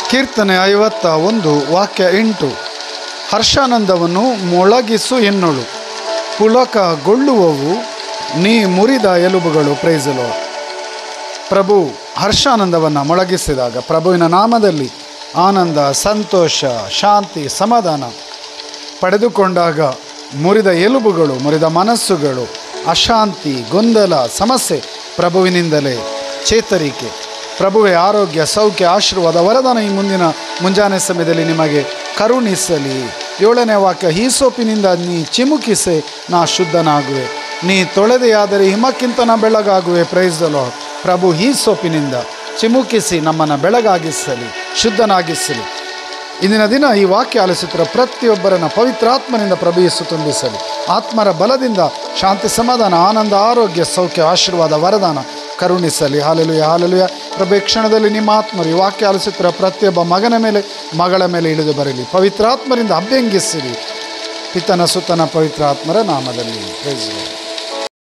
ಕೀರ್ತನೆ ಐವತ್ತ ಒಂದು ವಾಕ್ಯ ಎಂಟು ಹರ್ಷಾನಂದವನ್ನು ಮೊಳಗಿಸು ಎನ್ನೋಳು ಪುಳಕಗೊಳ್ಳುವವು ನೀ ಮುರಿದ ಎಲುಬುಗಳು ಪ್ರೈಸಲು ಪ್ರಭು ಹರ್ಷಾನಂದವನ್ನು ಮೊಳಗಿಸಿದಾಗ ಪ್ರಭುವಿನ ನಾಮದಲ್ಲಿ ಆನಂದ ಸಂತೋಷ ಶಾಂತಿ ಸಮಾಧಾನ ಪಡೆದುಕೊಂಡಾಗ ಮುರಿದ ಎಲುಬುಗಳು ಮುರಿದ ಮನಸ್ಸುಗಳು ಅಶಾಂತಿ ಗೊಂದಲ ಸಮಸ್ಯೆ ಪ್ರಭುವಿನಿಂದಲೇ ಚೇತರಿಕೆ ಪ್ರಭುವೇ ಆರೋಗ್ಯ ಸೌಖ್ಯ ಆಶೀರ್ವಾದ ವರದಾನ ಈ ಮುಂದಿನ ಮುಂಜಾನೆ ಸಮಯದಲ್ಲಿ ನಿಮಗೆ ಕರುಣಿಸಲಿ ಏಳನೇ ವಾಕ್ಯ ಈ ಸೋಪಿನಿಂದ ನೀ ಚಿಮುಕಿಸೆ ನಾ ಶುದ್ಧನಾಗುವೆ ನೀ ತೊಳೆದೆಯಾದರೆ ಹಿಮಕ್ಕಿಂತ ನಾ ಬೆಳಗಾಗುವೆ ಪ್ರೈಸ್ದಲೋ ಪ್ರಭು ಈ ಸೋಪಿನಿಂದ ಚಿಮುಕಿಸಿ ನಮ್ಮನ್ನು ಬೆಳಗಾಗಿಸಲಿ ಶುದ್ಧನಾಗಿಸಲಿ ಇಂದಿನ ದಿನ ಈ ವಾಕ್ಯ ಆಲಿಸುತ್ತಿರುವ ಪ್ರತಿಯೊಬ್ಬರನ್ನ ಪವಿತ್ರಾತ್ಮನಿಂದ ಪ್ರಭು ಯೇಸು ತುಂಬಿಸಲಿ ಆತ್ಮರ ಬಲದಿಂದ ಶಾಂತಿ ಸಮಾಧಾನ ಆನಂದ ಆರೋಗ್ಯ ಸೌಖ್ಯ ಆಶೀರ್ವಾದ ವರದಾನ ಕರುಣಿಸಲಿ ಹಾಲೆಲುಯ ಹಾಲೆಲುಯ ಪ್ರಭು ಈ ಕ್ಷಣದಲ್ಲಿ ನಿಮ್ಮ ಆತ್ಮರು ಈ ವಾಕ್ಯ ಆಲಿಸುತ್ತಿರುವ ಪ್ರತಿಯೊಬ್ಬ ಮಗನ ಮೇಲೆ ಮಗಳ ಮೇಲೆ ಇಳಿದು ಬರಲಿ ಪವಿತ್ರಾತ್ಮರಿಂದ ಅಭ್ಯಂಗಿಸಿರಿ ಪಿತನ ಸುತನ ಪವಿತ್ರ ಆತ್ಮರ ನಾಮದಲ್ಲಿ ಪ್ರೈಸ್ ಲಾರ್ಡ್.